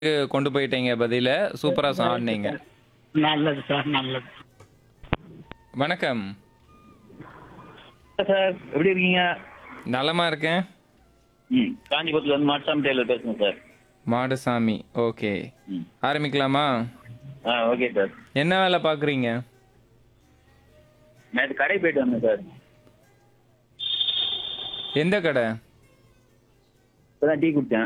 கொண்டு போயிட்டீங்க பதில சூப்பரா ஆடினீங்க நல்லது சார் நல்லது வணக்கம் சார் எப்படி இருக்கீங்க நலமா இருக்கேன் ம் காஞ்சிபுரத்துல இருந்து மாட்சாமி டெய்லர் பேசுறேன் சார் மாடசாமி ஓகே ம் ஆரம்பிக்கலாமா ஆ ஓகே சார் என்ன வேலை பாக்குறீங்க நேற்று கடை போயிட்டு வந்தேன் சார் எந்த கடை இப்போதான் டீ குடித்தேன்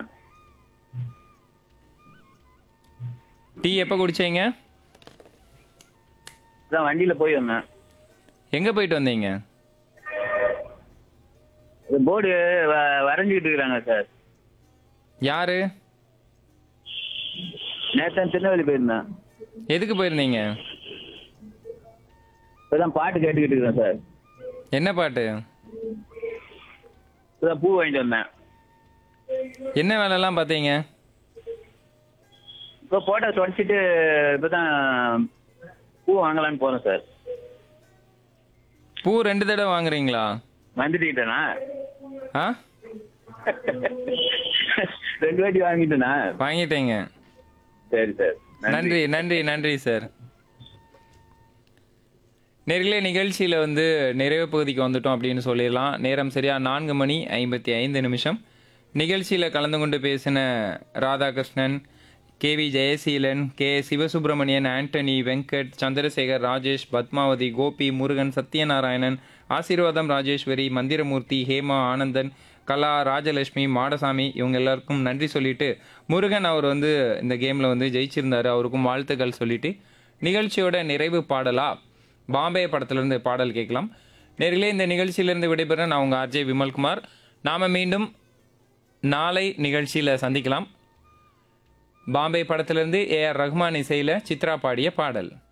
டீ எப்போ குடிச்சீங்க இப்போதான் வண்டியில் போய் வந்தேன் எங்க போயிட்டு வந்தீங்க போர்டு வரைஞ்சிக்கிட்டு இருக்கிறாங்க சார் யாரு நேற்று தான் திருநெல்வேலி போயிருந்தேன் எதுக்கு போயிருந்தீங்க இப்போதான் பாட்டு கேட்டுக்கிட்டு இருக்கிறேன் சார் என்ன பாட்டு இப்போதான் பூ வாங்கிட்டு வந்தேன் என்ன வேலைலாம் பார்த்தீங்க இப்போ போட்டோ தொடச்சிட்டு இப்போ தான் பூ வாங்கலான்னு போகிறேன் சார் பூ ரெண்டு தடவை வாங்குறீங்களா வந்துட்டீங்கண்ணா ஆ ரெண்டு வாட்டி வாங்கிட்டேண்ணா வாங்கிட்டீங்க சரி சார் நன்றி நன்றி நன்றி சார் நேர்களே நிகழ்ச்சியில் வந்து நிறைவு பகுதிக்கு வந்துட்டோம் அப்படின்னு சொல்லிடலாம் நேரம் சரியா நான்கு மணி ஐம்பத்தி ஐந்து நிமிஷம் நிகழ்ச்சியில் கலந்து கொண்டு பேசின Radhakrishnan K V Jayaseelan K Sivasubramanian Antony Venkat Chandrasekar Rajesh Padmavathi Gopi Murugan Sathyanarayanan Asirvatham Rajeswari Manthiramoorthy Hema Anandan கலா ராஜலட்சுமி மாடசாமி இவங்க எல்லாருக்கும் நன்றி சொல்லிட்டு முருகன் அவர் வந்து இந்த கேமில் வந்து ஜெயிச்சிருந்தாரு அவருக்கும் வாழ்த்துக்கள் சொல்லிட்டு நிகழ்ச்சியோட நிறைவு பாடலா பாம்பே படத்திலிருந்து பாடல் கேட்கலாம் நேர்களே இந்த நிகழ்ச்சியிலிருந்து விடைபெற நான் உங்கள் ஆர்ஜே விமல்குமார் நாம் மீண்டும் நாளை நிகழ்ச்சியில் சந்திக்கலாம் பாம்பே படத்திலிருந்து ஏ ஆர் ரஹ்மான் இசையில் சித்ரா பாடிய பாடல்